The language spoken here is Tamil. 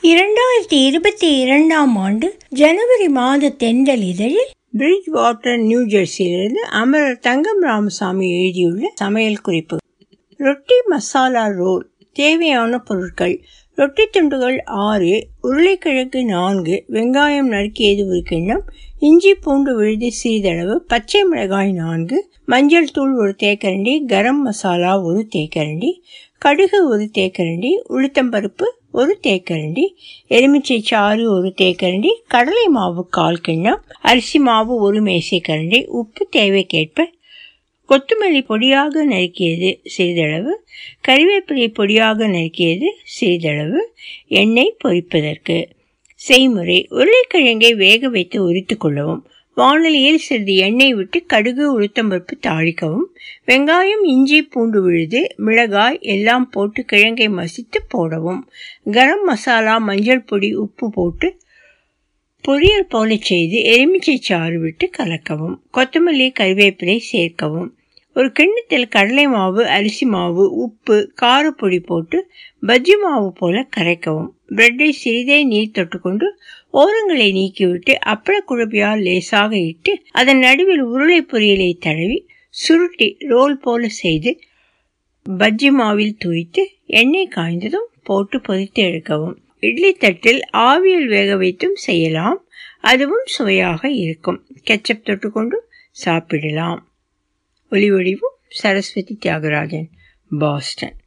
இரண்டாயிரத்தி இருபத்தி இரண்டாம் ஆண்டு ஜனவரி மாத தென்றல் இதழில் பிரிட்ஜ் வாட்டர் நியூ ஜெர்சியிலிருந்து அமரர் தங்கம் ராமசாமி எழுதியுள்ள சமையல் குறிப்பு ரொட்டி மசாலா ரோல் தேவையான பொருட்கள் ரொட்டி துண்டுகள் ஆறு உருளைக்கிழங்கு நான்கு வெங்காயம் நறுக்கியது ஒரு கிண்ணம் இஞ்சி பூண்டு விழுது சிறிதளவு பச்சை மிளகாய் நான்கு மஞ்சள் தூள் ஒரு தேக்கரண்டி கரம் மசாலா ஒரு தேக்கரண்டி கடுகு ஒரு தேக்கரண்டி உளுத்தம்பருப்பு ஒரு தேக்கரண்டி எலுமிச்சை சாறு ஒரு தேக்கரண்டி கடலை மாவு கால் கிண்ணம் அரிசி மாவு ஒரு மேசைக்கரண்டி உப்பு தேவைக்கேற்ப கொத்தமல்லி பொடியாக நறுக்கியது சிறிதளவு கறிவேப்பிலை பொடியாக நறுக்கியது சிறிதளவு எண்ணெய் பொரிப்பதற்கு செய்முறை உருளைக்கிழங்கை வேக வைத்து உரித்து கொள்ளவும் வானலியில் சிறிது எண்ணெய் விட்டு கடுகு உளுத்தம்பருப்பு தாளிக்கவும் வெங்காயம் இஞ்சி பூண்டு விழுது மிளகாய் எல்லாம் போட்டு கிழங்கை மசித்து போடவும் கரம் மசாலா மஞ்சள் பொடி உப்பு போட்டு பொரியல் போல செய்து எலுமிச்சை சாறு விட்டு கலக்கவும் கொத்தமல்லி கறிவேப்பிலை சேர்க்கவும் ஒரு கிண்ணத்தில் கடலை மாவு அரிசி மாவு உப்பு காரப்பொடி போட்டு பஜ்ஜி மாவு போல கரைக்கவும் பிரெட்டை சிறிதே நீர் தொட்டுக்கொண்டு ஓரங்களை நீக்கிவிட்டு அப்பள குழம்பியால் லேசாக இட்டு அதன் நடுவில் உருளை பொரியலை தடவி சுருட்டி ரோல் போல செய்து பஜ்ஜி மாவில் துய்த்து எண்ணெய் காய்ந்ததும் போட்டு பொதித்து எடுக்கவும் இட்லி தட்டில் ஆவியில் வேக வைத்தும் செய்யலாம் அதுவும் சுவையாக இருக்கும் கெச்சப் தொட்டுக்கொண்டு சாப்பிடலாம் ஒலி ஒளிவும் சரஸ்வதி தியாகராஜன் பாஸ்டன்